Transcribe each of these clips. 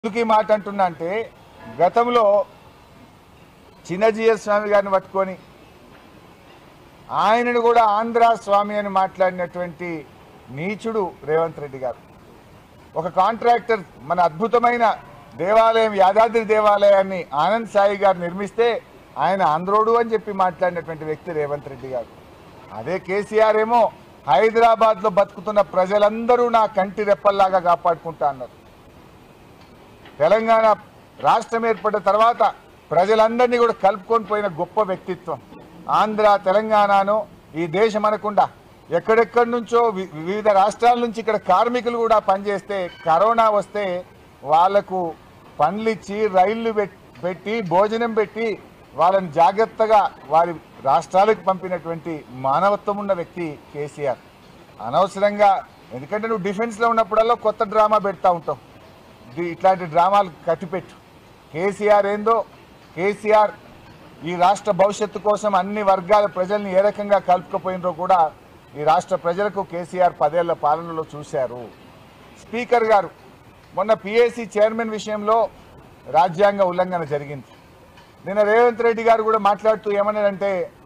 ఎందుకు ఈ మాట అంటున్నా అంటే గతంలో చిన్నజీయ స్వామి గారిని పట్టుకొని ఆయనను కూడా ఆంధ్ర స్వామి అని మాట్లాడినటువంటి నీచుడు రేవంత్ రెడ్డి గారు ఒక కాంట్రాక్టర్ మన అద్భుతమైన దేవాలయం యాదాద్రి దేవాలయాన్ని ఆనంద్ సాయి గారు నిర్మిస్తే ఆయన ఆంధ్రోడు అని చెప్పి మాట్లాడినటువంటి వ్యక్తి రేవంత్ రెడ్డి గారు అదే కేసీఆర్ ఏమో హైదరాబాద్లో బతుకుతున్న ప్రజలందరూ నా కంటి రెప్పల్లాగా కాపాడుకుంటా అన్నారు తెలంగాణ రాష్ట్రం ఏర్పడిన తర్వాత ప్రజలందరినీ కూడా కలుపుకొని పోయిన గొప్ప వ్యక్తిత్వం ఆంధ్ర తెలంగాణను ఈ దేశం అనకుండా ఎక్కడెక్కడి నుంచో వి- వివిధ రాష్ట్రాల నుంచి ఇక్కడ కార్మికులు కూడా పనిచేస్తే కరోనా వస్తే వాళ్లకు పండ్లిచ్చి రైళ్లు పెట్- పెట్టి భోజనం పెట్టి వాళ్ళని జాగ్రత్తగా వారి రాష్ట్రాలకు పంపినటువంటి మానవత్వం ఉన్న వ్యక్తి కేసీఆర్ అనవసరంగా ఎందుకంటే నువ్వు డిఫెన్స్లో ఉన్నప్పుడల్లా కొత్త డ్రామా పెడతా ఉంటావు ఇది ఇట్లాంటి డ్రామాలు కట్టిపెట్టు కేసీఆర్ ఏందో కేసీఆర్ ఈ రాష్ట్ర భవిష్యత్తు కోసం అన్ని వర్గాల ప్రజల్ని ఏ రకంగా కలుపుకపోయినరో కూడా ఈ రాష్ట్ర ప్రజలకు కేసీఆర్ పదేళ్ల పాలనలో చూశారు స్పీకర్ గారు మొన్న పిఏసీ చైర్మన్ విషయంలో రాజ్యాంగ ఉల్లంఘన జరిగింది నిన్న రేవంత్ రెడ్డి గారు కూడా మాట్లాడుతూ ఏమన్నాడంటే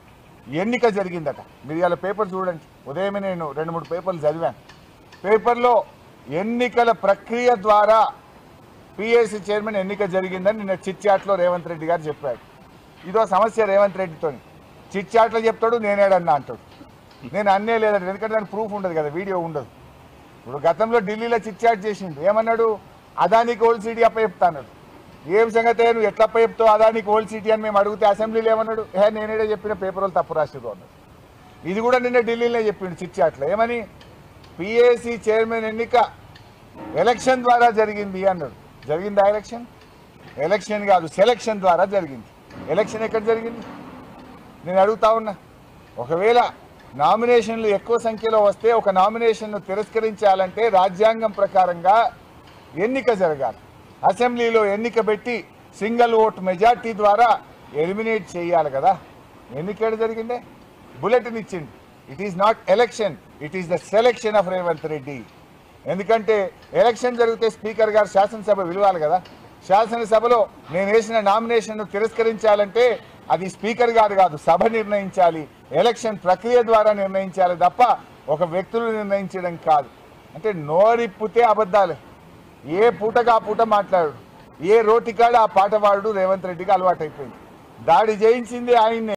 ఎన్నిక జరిగిందట మీరు ఇలా పేపర్ చూడండి ఉదయమే నేను రెండు మూడు పేపర్లు చదివాను పేపర్లో ఎన్నికల ప్రక్రియ ద్వారా పిఏసీ చైర్మన్ ఎన్నిక జరిగిందని నిన్న చిట్చాట్లో రేవంత్ రెడ్డి గారు చెప్పాడు ఇదో సమస్య రేవంత్ రెడ్డితో చిట్చాట్లో చెప్తాడు నేనేడన్నా అంటాడు నేను అన్నే లేదంటే ఎందుకంటే దానికి ప్రూఫ్ ఉండదు కదా వీడియో ఉండదు ఇప్పుడు గతంలో ఢిల్లీలో చిట్చాట్ చేసిండు ఏమన్నాడు అదానికి ఓల్డ్ సిటీ అప్ప చెప్తా అన్నాడు ఏం సంగతి నువ్వు ఎట్లా అప్ప చెప్తావు అదానికి ఓల్డ్ సిటీ అని మేము అడిగితే అసెంబ్లీలో ఏమన్నాడు ఏ నేనేడే చెప్పిన పేపర్ వాళ్ళు తప్పు రాసిరు అన్నాడు ఇది కూడా నిన్న ఢిల్లీలో చెప్పిండు చిట్చాట్లో ఏమని పిఏసీ చైర్మన్ ఎన్నిక ఎలక్షన్ ద్వారా జరిగింది అన్నాడు జరిగిందా ఎలక్షన్ ఎలక్షన్ కాదు సెలక్షన్ ద్వారా జరిగింది ఎలక్షన్ ఎక్కడ జరిగింది నేను అడుగుతా ఉన్నా ఒకవేళ నామినేషన్లు ఎక్కువ సంఖ్యలో వస్తే ఒక నామినేషన్ను తిరస్కరించాలంటే రాజ్యాంగం ప్రకారంగా ఎన్నిక జరగాలి అసెంబ్లీలో ఎన్నిక పెట్టి సింగిల్ ఓట్ మెజార్టీ ద్వారా ఎలిమినేట్ చేయాలి కదా ఎన్నిక ఎక్కడ జరిగిందే బులెటిన్ ఇచ్చింది it is not election it is the selection of Revanth Reddy ఎందుకంటే ఎలక్షన్ జరిగితే స్పీకర్ గారు శాసనసభ విలువాలి కదా శాసనసభలో నేను వేసిన నామినేషన్ను తిరస్కరించాలంటే అది స్పీకర్ గారు కాదు సభ నిర్ణయించాలి ఎలక్షన్ ప్రక్రియ ద్వారా నిర్ణయించాలి తప్ప ఒక వ్యక్తులు నిర్ణయించడం కాదు అంటే నోరిప్పితే అబద్ధాలే ఏ పూటగా ఆ పూట మాట్లాడు ఏ రోటికాడ ఆ పాట పాడు రేవంత్ రెడ్డికి అలవాటైపోయింది దాడి చేయించింది ఆయన్నే